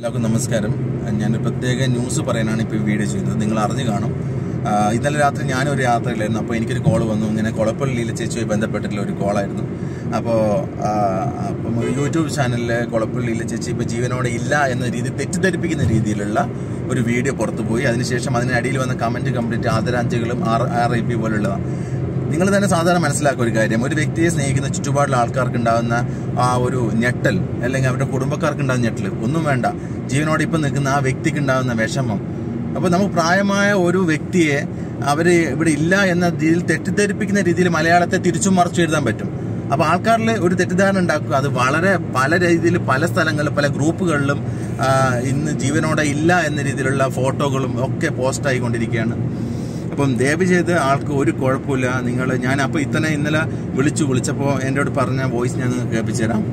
എല്ലാവർക്കും നമസ്കാരം ഞാൻ പ്രത്യേക ന്യൂസ് പറയാനാണ് ഇപ്പോൾ ഈ വീഡിയോ ചെയ്യുന്നത് നിങ്ങൾ അറിഞ്ഞു കാണും ആ, ഇന്നലെ രാത്രി ഞാനൊരു യാത്രയിലായിരുന്നു അപ്പോൾ എനിക്കൊരു കോൾ വന്നു ഇങ്ങനെ കൊളപ്പള്ളിയിലെ ചേച്ചിയുമായി ബന്ധപ്പെട്ടിട്ടുള്ള ഒരു കോളായിരുന്നു അപ്പോൾ അപ്പം ഒരു യൂട്യൂബ് ചാനലിൽ കൊളപ്പള്ളിയിലെ ചേച്ചി ഇപ്പോൾ ജീവനോടെ ഇല്ല എന്ന രീതി തെറ്റിദ്ധരിപ്പിക്കുന്ന രീതിയിലുള്ള ഒരു വീഡിയോ പുറത്തു പോയി അതിനുശേഷം അതിനടിയിൽ വന്ന കമൻറ്റ് കംപ്ലീറ്റ് ആദരാഞ്ജലികളും ആർ ആർ ഐ പി പോലുള്ളതാണ് നിങ്ങൾ തന്നെ സാധാരണ മനസ്സിലാക്കുക ഒരു കാര്യം ഒരു വ്യക്തിയെ സ്നേഹിക്കുന്ന ചുറ്റുപാടുള്ള ആൾക്കാർക്ക് ഉണ്ടാകുന്ന ആ ഒരു ഞെട്ടൽ അല്ലെങ്കിൽ അവരുടെ കുടുംബക്കാർക്ക് ഉണ്ടാകുന്ന ഞെട്ടൽ ഒന്നും വേണ്ട ജീവനോട് ഇപ്പം നിൽക്കുന്ന ആ വ്യക്തിക്ക് ഉണ്ടാകുന്ന വിഷമം അപ്പോൾ നമുക്ക് പ്രായമായ ഒരു വ്യക്തിയെ അവര് ഇവിടെ ഇല്ല എന്ന രീതിയിൽ തെറ്റിദ്ധരിപ്പിക്കുന്ന രീതിയിൽ മലയാളത്തെ തിരിച്ചും മറിച്ചു എഴുതാൻ പറ്റും അപ്പോൾ ആൾക്കാരിൽ ഒരു തെറ്റിദ്ധാരണ ഉണ്ടാക്കുക അത് വളരെ പല രീതിയിൽ പല സ്ഥലങ്ങളിലും പല ഗ്രൂപ്പുകളിലും ആ, ഇന്ന് ജീവനോടെ ഇല്ല എന്ന രീതിയിലുള്ള ഫോട്ടോകളും ഒക്കെ പോസ്റ്റ് ആയിക്കൊണ്ടിരിക്കുകയാണ് അപ്പം ദയവ് ചെയ്ത് ആൾക്ക് ഒരു കുഴപ്പമില്ല നിങ്ങൾ ഞാൻ അപ്പോൾ ഇത്തന്നെ ഇന്നലെ വിളിച്ചു വിളിച്ചപ്പോൾ എന്നോട് പറഞ്ഞ വോയിസ് ഞാൻ നിങ്ങൾക്ക് കേൾപ്പിച്ചു തരാം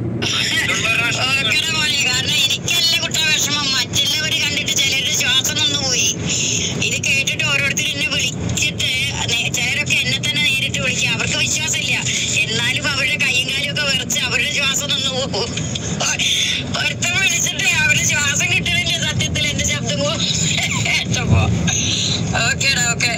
ഓക്കേ മോനെ കാരണം എനിക്കല്ല കുട്ട വിഷമം മറ്റുള്ളവര് കണ്ടിട്ട് ചിലരുടെ ശ്വാസം നിന്ന് പോയി ഇത് കേട്ടിട്ട് ഓരോരുത്തർ എന്നെ വിളിച്ചിട്ട് നേ- ചിലരൊക്കെ എന്നെ തന്നെ നേരിട്ട് വിളിക്കുക അവർക്ക് വിശ്വാസമില്ല എന്നാലും അവരുടെ കൈയും കാലും ഒക്കെ വിറച്ച് അവരുടെ ശ്വാസം നിന്ന് പോകും ഒരുത്തൻ വിളിച്ചിട്ട് അവരുടെ ശ്വാസം കിട്ടണില്ല സത്യത്തിൽ എന്റെ ശബ്ദം കേട്ടപ്പോ ഓക്കേടാ ഓക്കെ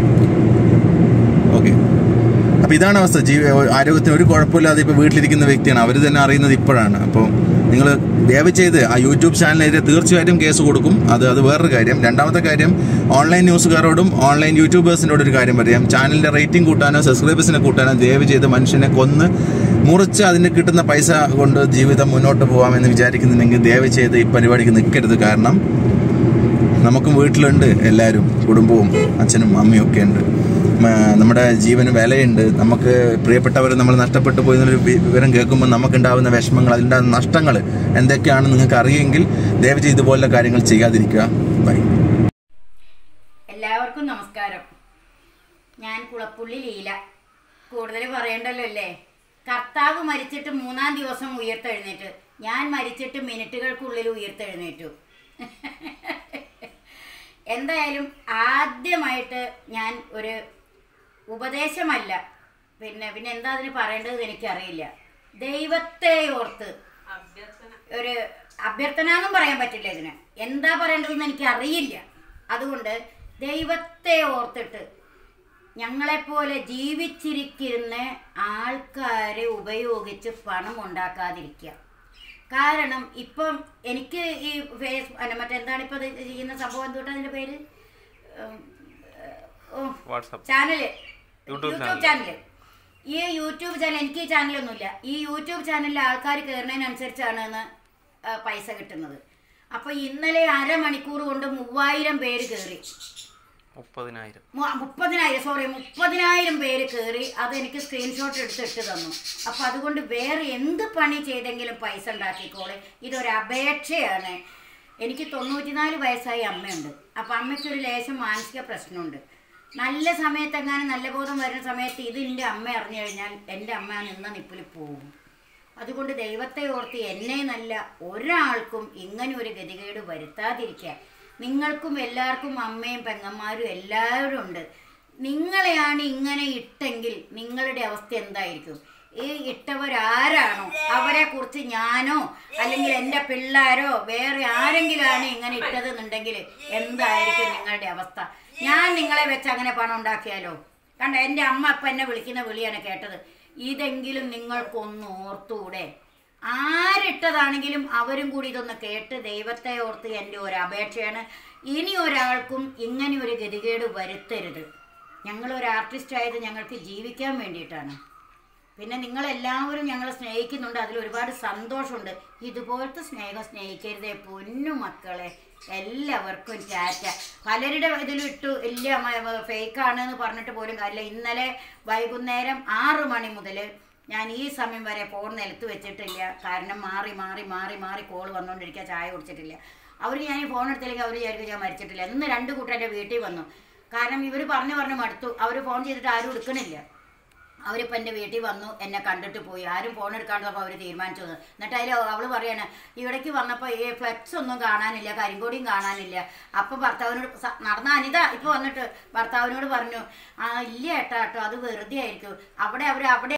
ഓക്കെ അപ്പോൾ ഇതാണ് അവസ്ഥ ജീവ ആരോഗ്യത്തിന് ഒരു കുഴപ്പമില്ലാതെ ഇപ്പോൾ വീട്ടിലിരിക്കുന്ന വ്യക്തിയാണ് അവർ തന്നെ അറിയുന്നത് ഇപ്പോഴാണ് അപ്പോൾ നിങ്ങൾ ദയവ് ചെയ്ത് ആ യൂട്യൂബ് ചാനലിനെതിരെ തീർച്ചയായിട്ടും കേസ് കൊടുക്കും അത് അത് വേറൊരു കാര്യം രണ്ടാമത്തെ കാര്യം ഓൺലൈൻ ന്യൂസുകാരോടും ഓൺലൈൻ യൂട്യൂബേഴ്സിനോട് ഒരു കാര്യം പറയാം ചാനലിൻ്റെ റേറ്റിംഗ് കൂട്ടാനോ സബ്സ്ക്രൈബേഴ്സിനെ കൂട്ടാനോ ദയവ് ചെയ്ത് മനുഷ്യനെ കൊന്ന് മുറിച്ച് അതിന് കിട്ടുന്ന പൈസ കൊണ്ട് ജീവിതം മുന്നോട്ട് പോകാമെന്ന് വിചാരിക്കുന്നുണ്ടെങ്കിൽ ദയവ് ചെയ്ത് ഈ പരിപാടിക്ക് നിൽക്കരുത് കാരണം നമുക്കും വീട്ടിലുണ്ട് എല്ലാവരും കുടുംബവും അച്ഛനും അമ്മയും ഒക്കെ ഉണ്ട് മ, നമ്മുടെ ജീവന് വിലയുണ്ട് നമുക്ക് പ്രിയപ്പെട്ടവർ നമ്മൾ നഷ്ടപ്പെട്ടു പോയി എന്നൊരു വി- വിവരം കേൾക്കുമ്പോൾ നമുക്കുണ്ടാകുന്ന വിഷമങ്ങൾ അതിൻ്റെ നഷ്ടങ്ങൾ എന്തൊക്കെയാണെന്ന് നിങ്ങൾക്ക് അറിയെങ്കിൽ ദയവ് ചെയ്ത് ഇതുപോലുള്ള കാര്യങ്ങൾ ചെയ്യാതിരിക്കുക ബൈ എല്ലാവർക്കും നമസ്കാരം ഞാൻ കുളപ്പുള്ളി ലീല കൂടുതൽ പറയണ്ടല്ലോ അല്ലേ കർത്താവ് മരിച്ചിട്ട് മൂന്നാം ദിവസം ഉയർത്തെഴുന്നേറ്റ് ഞാൻ മരിച്ചിട്ട് മിനിറ്റുകൾക്കുള്ളിൽ ഉയർത്തെഴുന്നേറ്റു എന്തായാലും ആദ്യമായിട്ട് ഞാൻ ഒരു ഉപദേശമല്ല പിന്നെ പിന്നെ എന്താ അതിന് പറയേണ്ടത് എനിക്കറിയില്ല ദൈവത്തെ ഓർത്ത് ഒരു അഭ്യർത്ഥന എന്നും പറയാൻ പറ്റില്ല ഇതിന് എന്താ പറയേണ്ടതെന്ന് എനിക്ക് അറിയില്ല അതുകൊണ്ട് ദൈവത്തെ ഓർത്തിട്ട് ഞങ്ങളെപ്പോലെ ജീവിച്ചിരിക്കുന്ന ആൾക്കാരെ ഉപയോഗിച്ച് പണം ഉണ്ടാക്കാതിരിക്കുക കാരണം ഇപ്പം എനിക്ക് ഈ ഫേസ് അല്ല മറ്റെന്താണ് ഇപ്പം ഇത് ചെയ്യുന്ന സംഭവം എന്തുകൊണ്ടാ അതിൻ്റെ പേര് ഉം, ഉം, WhatsApp channel YouTube YouTube channel ഈ യൂട്യൂബ് ചാനൽ എനിക്ക് ഈ ചാനലൊന്നുമില്ല ഈ യൂട്യൂബ് ചാനലിൽ ആൾക്കാർ കയറുന്നതിനനുസരിച്ചാണ് ഇന്ന് ആ, പൈസ കിട്ടുന്നത് അപ്പൊ ഇന്നലെ അരമണിക്കൂർ കൊണ്ട് മൂവായിരം പേര് കയറി മുപ്പതിനായിരം മു- മുപ്പതിനായിരം സോറി മുപ്പതിനായിരം പേര് കയറി അത് എനിക്ക് സ്ക്രീൻഷോട്ട് എടുത്ത് ഇട്ട് തന്നു അപ്പൊ അതുകൊണ്ട് വേറെ എന്ത് പണി ചെയ്തെങ്കിലും പൈസ ഉണ്ടാക്കിക്കോളെ ഇതൊരു അപേക്ഷയാണ് എനിക്ക് തൊണ്ണൂറ്റിനാല് വയസ്സായി അമ്മയുണ്ട് അപ്പൊ അമ്മയ്ക്ക് ഒരു ലേശം മാനസിക പ്രശ്നമുണ്ട് നല്ല സമയത്തെങ്ങാനും നല്ല ബോധം വരുന്ന സമയത്ത് ഇത് എൻ്റെ അമ്മ അറിഞ്ഞു കഴിഞ്ഞാൽ എൻ്റെ അമ്മ നിന്ന നിപ്പിൽ പോകും അതുകൊണ്ട് ദൈവത്തെ ഓർത്ത് എന്നെ നല്ല ഒരാൾക്കും ഇങ്ങനെ ഒരു ഗതികേട് വരുത്താതിരിക്കുക നിങ്ങൾക്കും എല്ലാവർക്കും അമ്മയും പെങ്ങന്മാരും എല്ലാവരും ഉണ്ട് നിങ്ങളെയാണ് ഇങ്ങനെ ഇട്ടെങ്കിൽ നിങ്ങളുടെ അവസ്ഥ എന്തായിരിക്കും ഈ ഇട്ടവരാരാണോ അവരെ കുറിച്ച് ഞാനോ അല്ലെങ്കിൽ എൻ്റെ പിള്ളേരോ വേറെ ആരെങ്കിലും ആണ് ഇങ്ങനെ ഇട്ടതെന്നുണ്ടെങ്കിൽ എന്തായിരിക്കും നിങ്ങളുടെ അവസ്ഥ ഞാൻ നിങ്ങളെ വെച്ച് അങ്ങനെ പണം ഉണ്ടാക്കിയാലോ കണ്ട എൻ്റെ അമ്മ അപ്പം എന്നെ വിളിക്കുന്ന വിളിയാണ് കേട്ടത് ഇതെങ്കിലും നിങ്ങൾക്കൊന്ന് ഓർത്തൂടെ ആരിട്ടതാണെങ്കിലും അവരും കൂടി ഇതൊന്ന് കേട്ട് ദൈവത്തെ ഓർത്ത് എൻ്റെ ഒരു അപേക്ഷയാണ് ഇനി ഒരാൾക്കും ഇങ്ങനെ ഒരു ഗതികേട് വരുത്തരുത് ഞങ്ങൾ ഒരു ആർട്ടിസ്റ്റ് ആയത് ഞങ്ങൾക്ക് ജീവിക്കാൻ വേണ്ടിയിട്ടാണ് പിന്നെ നിങ്ങളെല്ലാവരും ഞങ്ങളെ സ്നേഹിക്കുന്നുണ്ട് അതിൽ ഒരുപാട് സന്തോഷമുണ്ട് ഇതുപോലത്തെ സ്നേഹം സ്നേഹിക്കരുതേ പൊന്നു മക്കളെ എല്ലാവർക്കും ടാറ്റ പലരുടെ ഇതിലിട്ടു ഇല്ല ഫേക്കാണ് എന്ന് പറഞ്ഞിട്ട് പോലും കാര്യമില്ല ഇന്നലെ വൈകുന്നേരം ആറ് മണി മുതൽ ഞാൻ ഈ സമയം വരെ ഫോൺ നിലത്ത് വെച്ചിട്ടില്ല കാരണം മാറി മാറി മാറി മാറി കോൾ വന്നുകൊണ്ടിരിക്കുക ചായ കുടിച്ചിട്ടില്ല അവർ ഞാൻ ഈ ഫോൺ എടുത്തില്ലെങ്കിൽ അവർ വിചാരിക്കും ഞാൻ മരിച്ചിട്ടില്ല ഇന്ന് രണ്ട് കൂട്ടം എൻ്റെ വീട്ടിൽ വന്നു കാരണം ഇവർ പറഞ്ഞു പറഞ്ഞു മടുത്തു അവർ ഫോൺ ചെയ്തിട്ട് ആരും എടുക്കണില്ല അവരിപ്പോൾ എൻ്റെ വീട്ടിൽ വന്നു എന്നെ കണ്ടിട്ട് പോയി ആരും ഫോൺ എടുക്കാണ്ടപ്പോൾ അവർ തീരുമാനിച്ചു തന്നു. എന്നിട്ട് അതിൽ അവൾ പറയാണ് ഇവിടേക്ക് വന്നപ്പോൾ ഈ ഫ്ലെക്സ് ഒന്നും കാണാനില്ല കരിങ്കോടിയും കാണാനില്ല അപ്പം ഭർത്താവിനോട് സ- നടന്ന അനിത ഇപ്പോൾ വന്നിട്ട് ഭർത്താവിനോട് പറഞ്ഞു ആ ഇല്ല ഏട്ടാ കേട്ടോ അത് വെറുതെ ആയിരിക്കും അവിടെ അവർ അവിടെ